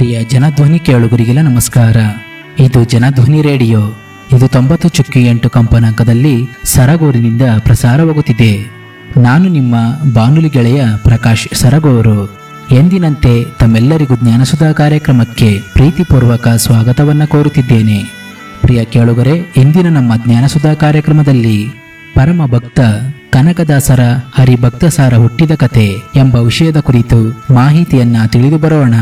ಪ್ರಿಯ ಜನಧ್ವನಿ ಕೇಳುಗರಿಗೆಲ್ಲ ನಮಸ್ಕಾರ ಇದು ಜನಧ್ವನಿ ರೇಡಿಯೋ ಇದು ತೊಂಬತ್ತು ಚುಕ್ಕಿ ಎಂಟು ಕಂಪನಾಂಕದಲ್ಲಿ ಸರಗೂರಿನಿಂದ ಪ್ರಸಾರವಾಗುತ್ತಿದೆ ನಾನು ನಿಮ್ಮ ಬಾನುಲಿ ಗೆಳೆಯ ಪ್ರಕಾಶ್ ಸರಗೂರು ಎಂದಿನಂತೆ ತಮ್ಮೆಲ್ಲರಿಗೂ ಜ್ಞಾನಸುಧಾ ಕಾರ್ಯಕ್ರಮಕ್ಕೆ ಪ್ರೀತಿಪೂರ್ವಕ ಸ್ವಾಗತವನ್ನ ಕೋರುತ್ತಿದ್ದೇನೆ ಪ್ರಿಯ ಕೇಳುಗರೆ ಇಂದಿನ ನಮ್ಮ ಜ್ಞಾನಸುಧಾ ಕಾರ್ಯಕ್ರಮದಲ್ಲಿ ಪರಮ ಭಕ್ತ ಕನಕದಾಸರ ಹರಿಭಕ್ತ ಸಾರ ಹುಟ್ಟಿದ ಕತೆ ಎಂಬ ವಿಷಯದ ಕುರಿತು ಮಾಹಿತಿಯನ್ನ ತಿಳಿದು ಬರೋಣ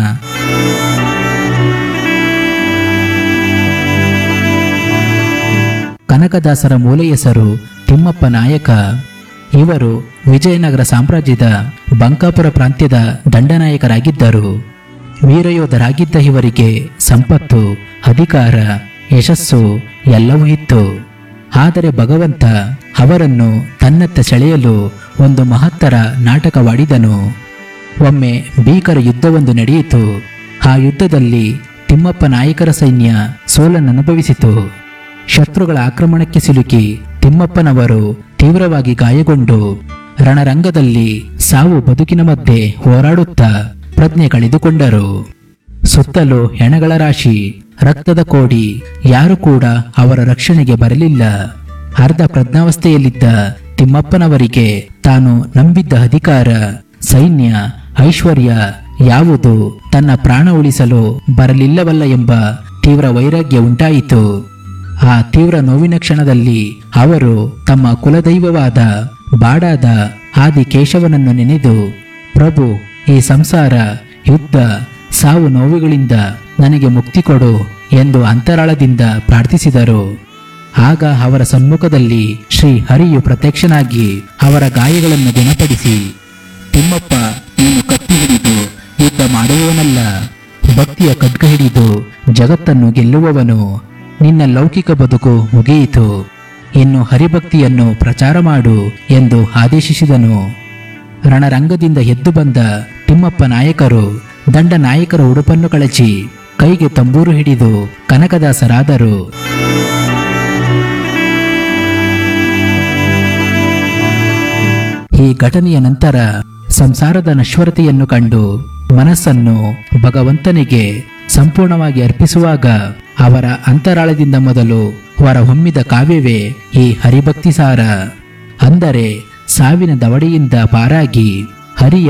ಕನಕದಾಸರ ಮೂಲ ಹೆಸರು ತಿಮ್ಮಪ್ಪ ನಾಯಕ ಇವರು ವಿಜಯನಗರ ಸಾಮ್ರಾಜ್ಯದ ಬಂಕಾಪುರ ಪ್ರಾಂತ್ಯದ ದಂಡನಾಯಕರಾಗಿದ್ದರು ವೀರಯೋಧರಾಗಿದ್ದ ಇವರಿಗೆ ಸಂಪತ್ತು ಅಧಿಕಾರ ಯಶಸ್ಸು ಎಲ್ಲವೂ ಇತ್ತು ಆದರೆ ಭಗವಂತ ಅವರನ್ನು ತನ್ನತ್ತ ಸೆಳೆಯಲು ಒಂದು ಮಹತ್ತರ ನಾಟಕವಾಡಿದನು ಒಮ್ಮೆ ಭೀಕರ ಯುದ್ಧವೊಂದು ನಡೆಯಿತು ಆ ಯುದ್ಧದಲ್ಲಿ ತಿಮ್ಮಪ್ಪ ನಾಯಕರ ಸೈನ್ಯ ಸೋಲನ್ನನುಭವಿಸಿತು ಶತ್ರುಗಳ ಆಕ್ರಮಣಕ್ಕೆ ಸಿಲುಕಿ ತಿಮ್ಮಪ್ಪನವರು ತೀವ್ರವಾಗಿ ಗಾಯಗೊಂಡು ರಣರಂಗದಲ್ಲಿ ಸಾವು ಬದುಕಿನ ಮಧ್ಯೆ ಹೋರಾಡುತ್ತಾ ಪ್ರಜ್ಞೆ ಕಳೆದುಕೊಂಡರು ಸುತ್ತಲೂ ಹೆಣಗಳ ರಾಶಿ ರಕ್ತದ ಕೋಡಿ ಯಾರು ಕೂಡ ಅವರ ರಕ್ಷಣೆಗೆ ಬರಲಿಲ್ಲ ಅರ್ಧ ಪ್ರಜ್ಞಾವಸ್ಥೆಯಲ್ಲಿದ್ದ ತಿಮ್ಮಪ್ಪನವರಿಗೆ ತಾನು ನಂಬಿದ್ದ ಅಧಿಕಾರ ಸೈನ್ಯ ಐಶ್ವರ್ಯ ಯಾವುದು ತನ್ನ ಪ್ರಾಣ ಉಳಿಸಲು ಬರಲಿಲ್ಲವಲ್ಲ ಎಂಬ ತೀವ್ರ ವೈರಾಗ್ಯ ಉಂಟಾಯಿತು ಆ ತೀವ್ರ ನೋವಿನ ಕ್ಷಣದಲ್ಲಿ ಅವರು ತಮ್ಮ ಕುಲದೈವವಾದ ಬಾಡಾದ ಆದಿ ಕೇಶವನನ್ನು ನೆನೆದು ಪ್ರಭು ಈ ಸಂಸಾರ ಯುದ್ಧ ಸಾವು ನೋವುಗಳಿಂದ ನನಗೆ ಮುಕ್ತಿ ಕೊಡು ಎಂದು ಅಂತರಾಳದಿಂದ ಪ್ರಾರ್ಥಿಸಿದರು ಆಗ ಅವರ ಸಮ್ಮುಖದಲ್ಲಿ ಶ್ರೀ ಹರಿಯು ಪ್ರತ್ಯಕ್ಷನಾಗಿ ಅವರ ಗಾಯಗಳನ್ನು ಗುಣಪಡಿಸಿ ತಿಮ್ಮಪ್ಪ ನೀನು ಕತ್ತಿ ಹಿಡಿದು ಯುದ್ಧ ಮಾಡುವವನಲ್ಲ ಭಕ್ತಿಯ ಖಡ್ಗ ಹಿಡಿದು ಜಗತ್ತನ್ನು ಗೆಲ್ಲುವವನು ನಿನ್ನ ಲೌಕಿಕ ಬದುಕು ಮುಗಿಯಿತು ಇನ್ನು ಹರಿಭಕ್ತಿಯನ್ನು ಪ್ರಚಾರ ಮಾಡು ಎಂದು ಆದೇಶಿಸಿದನು ರಣರಂಗದಿಂದ ಎದ್ದು ಬಂದ ತಿಮ್ಮಪ್ಪ ನಾಯಕರು ದಂಡ ನಾಯಕರ ಉಡುಪನ್ನು ಕಳಚಿ ಕೈಗೆ ತಂಬೂರು ಹಿಡಿದು ಕನಕದಾಸರಾದರು ಈ ಘಟನೆಯ ನಂತರ ಸಂಸಾರದ ನಶ್ವರತೆಯನ್ನು ಕಂಡು ಮನಸ್ಸನ್ನು ಭಗವಂತನಿಗೆ ಸಂಪೂರ್ಣವಾಗಿ ಅರ್ಪಿಸುವಾಗ ಅವರ ಅಂತರಾಳದಿಂದ ಮೊದಲು ಹೊರಹೊಮ್ಮಿದ ಕಾವ್ಯವೇ ಈ ಹರಿಭಕ್ತಿ ಸಾರ ಅಂದರೆ ಸಾವಿನ ದವಡೆಯಿಂದ ಪಾರಾಗಿ ಹರಿಯ